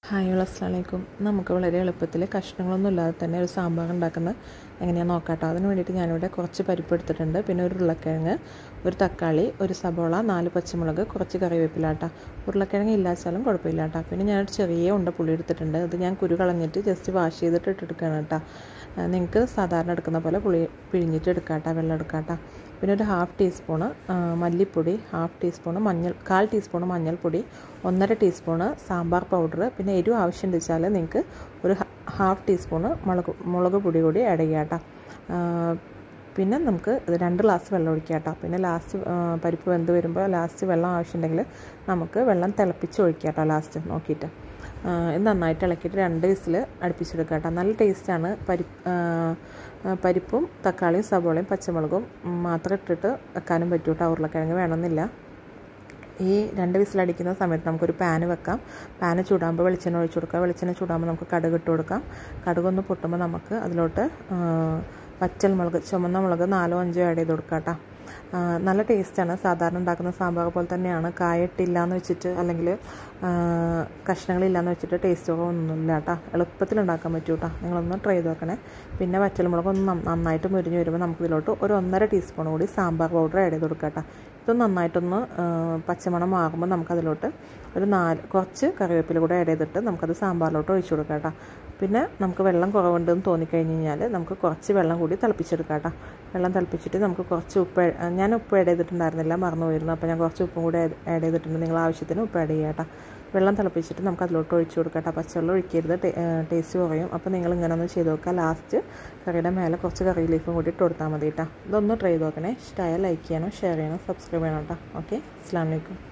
hi അസ്സലാമലൈക്കും നമുക്ക് വളരെ എളുപ്പത്തിൽ കഷ്ണങ്ങളൊന്നും ഇല്ലാതെ തന്നെ ഒരു സാമ്പാർ ഉണ്ടാക്കുന്നത് എങ്ങനെയാണെന്ന് നോക്കാട്ടോ അതിന് വേണ്ടിയിട്ട് ഞാനിവിടെ കുറച്ച് പരിപ്പ് എടുത്തിട്ടുണ്ട് പിന്നെ ഒരു ഉരുളക്കിഴങ്ങ് ഒരു തക്കാളി ഒരു സബോള നാല് പച്ചമുളക് കുറച്ച് കറിവേപ്പിലാട്ടോ ഉരുളക്കിഴങ്ങ് ഇല്ലാച്ചാലും കുഴപ്പമില്ല കേട്ടോ പിന്നെ ഞാനൊരു ചെറിയ ഉണ്ട പുളി എടുത്തിട്ടുണ്ട് അത് ഞാൻ കുരു കളഞ്ഞിട്ട് ജസ്റ്റ് വാഷ് ചെയ്തിട്ട് ഇട്ടെടുക്കുകയാണ് കേട്ടോ നിങ്ങൾക്ക് സാധാരണ എടുക്കുന്ന പോലെ പുളി പിഴിഞ്ഞിട്ട് എടുക്കാം കേട്ടോ വെള്ളം എടുക്കാം കേട്ടോ പിന്നെ ഒരു ഹാഫ് ടീസ്പൂണ് മല്ലിപ്പൊടി ഹാഫ് ടീസ്പൂണ് മഞ്ഞൾ കാൽ ടീസ്പൂണ് മഞ്ഞൾപ്പൊടി ഒന്നര ടീസ്പൂണ് സാമ്പാർ പൗഡർ പിന്നെ എരിവ് ആവശ്യം വെച്ചാൽ നിങ്ങൾക്ക് ഒരു ഹാഫ് ടീസ്പൂണ് മുളക് മുളക് പൊടി കൂടി ആഡ് ചെയ്യാം കേട്ടോ പിന്നെ നമുക്ക് രണ്ട് ഗ്ലാസ് വെള്ളം ഒഴിക്കാം കേട്ടോ പിന്നെ ലാസ്റ്റ് പരിപ്പ് വെന്ത് വരുമ്പോൾ ലാസ്റ്റ് വെള്ളം ആവശ്യമുണ്ടെങ്കിൽ നമുക്ക് വെള്ളം തിളപ്പിച്ച് ഒഴിക്കാം കേട്ടോ ലാസ്റ്റ് നോക്കിയിട്ട് ഇത് നന്നായിട്ട് ഇളക്കിയിട്ട് രണ്ട് വിസിൽ അടുപ്പിച്ചെടുക്കുക കേട്ടോ നല്ല ടേസ്റ്റാണ് പരിപ്പ് പരിപ്പും തക്കാളിയും സവോളയും പച്ചമുളകും മാത്രം ഇട്ടിട്ട് വെക്കാനും പറ്റും കേട്ടോ ഉരുളക്കിഴങ്ങ് വേണമെന്നില്ല ഈ രണ്ട് വിസിലടിക്കുന്ന സമയത്ത് നമുക്കൊരു പാന് വെക്കാം പാന് ചൂടാകുമ്പോൾ വെളിച്ചെണ്ണ ഒഴിച്ചു കൊടുക്കാം വെളിച്ചെണ്ണ ചൂടാകുമ്പോൾ നമുക്ക് കടുക് ഇട്ട് കൊടുക്കാം കടുകൊന്ന് പൊട്ടുമ്പോൾ നമുക്ക് അതിലോട്ട് പച്ചൽ മുളക് ചുമന്ന മുളക് നാലോ അഞ്ചോ ആഡ് ചെയ്ത് കൊടുക്കാം കേട്ടോ നല്ല ടേസ്റ്റാണ് സാധാരണ ഉണ്ടാക്കുന്ന സാമ്പാർ പോലെ തന്നെയാണ് കായട്ടില്ല എന്ന് വെച്ചിട്ട് അല്ലെങ്കിൽ കഷ്ണങ്ങളില്ലാന്ന് വെച്ചിട്ട് ടേസ്റ്റ് ഒന്നുമില്ല കേട്ടോ എളുപ്പത്തിൽ ഉണ്ടാക്കാൻ പറ്റും കേട്ടോ നിങ്ങളൊന്ന് ട്രൈ ചെയ്ത് നോക്കണേ പിന്നെ വറ്റൽമുളക് ഒന്ന് നന്നായിട്ട് മുരിഞ്ഞ് വരുമ്പോൾ നമുക്ക് ഇതിലോട്ട് ഒരു ഒന്നര ടീസ്പൂൺ കൂടി സാമ്പാർ പൗഡർ ആഡ് ചെയ്ത് കൊടുക്കാം കേട്ടോ ഇത് നന്നായിട്ടൊന്ന് പച്ചമണം മാറുമ്പോൾ നമുക്കതിലോട്ട് ഒരു നാല് കുറച്ച് കറിവേപ്പില കൂടെ ആഡ് ചെയ്തിട്ട് നമുക്കത് സാമ്പാറിലോട്ട് ഒഴിച്ചു കൊടുക്കാം കേട്ടോ പിന്നെ നമുക്ക് വെള്ളം കുറവുണ്ടെന്ന് തോന്നിക്കഴിഞ്ഞ് കഴിഞ്ഞാൽ നമുക്ക് കുറച്ച് വെള്ളം കൂടി തിളപ്പിച്ചെടുക്കാം കേട്ടോ വെള്ളം തിളപ്പിച്ചിട്ട് നമുക്ക് കുറച്ച് ഉപ്പ് ഞാൻ ഉപ്പ് ആഡ് ചെയ്തിട്ടുണ്ടായിരുന്നില്ല മറന്നു പോയിരുന്നു അപ്പോൾ ഞാൻ കുറച്ച് ഉപ്പും കൂടി ആഡ് ചെയ്തിട്ടുണ്ട് നിങ്ങൾ ആവശ്യത്തിന് ഉപ്പ് ആഡ് ചെയ്യാം കേട്ടോ വെള്ളം തിളപ്പിച്ചിട്ട് നമുക്ക് അതിലോട്ട് ഒഴിച്ചു കൊടുക്കാം കേട്ടോ പച്ചവെള്ളം ഒഴിക്കരുത് ടേസ്റ്റ് കുറയും അപ്പോൾ നിങ്ങൾ ഇങ്ങനെ ഒന്ന് ചെയ്ത് നോക്കുക ലാസ്റ്റ് കറിയുടെ മേലെ കുറച്ച് കറി ലീഫും കൂടി ഇട്ട് കൊടുത്താൽ മതി കേട്ടോ ഇതൊന്ന് ട്രൈ ചെയ്ത് നോക്കണേ ഇഷ്ടമായ ലൈക്ക് ചെയ്യണം ഷെയർ ചെയ്യണം സബ്സ്ക്രൈബ് ചെയ്യണം കേട്ടോ ഓക്കെ അസ്സാം വലൈക്കും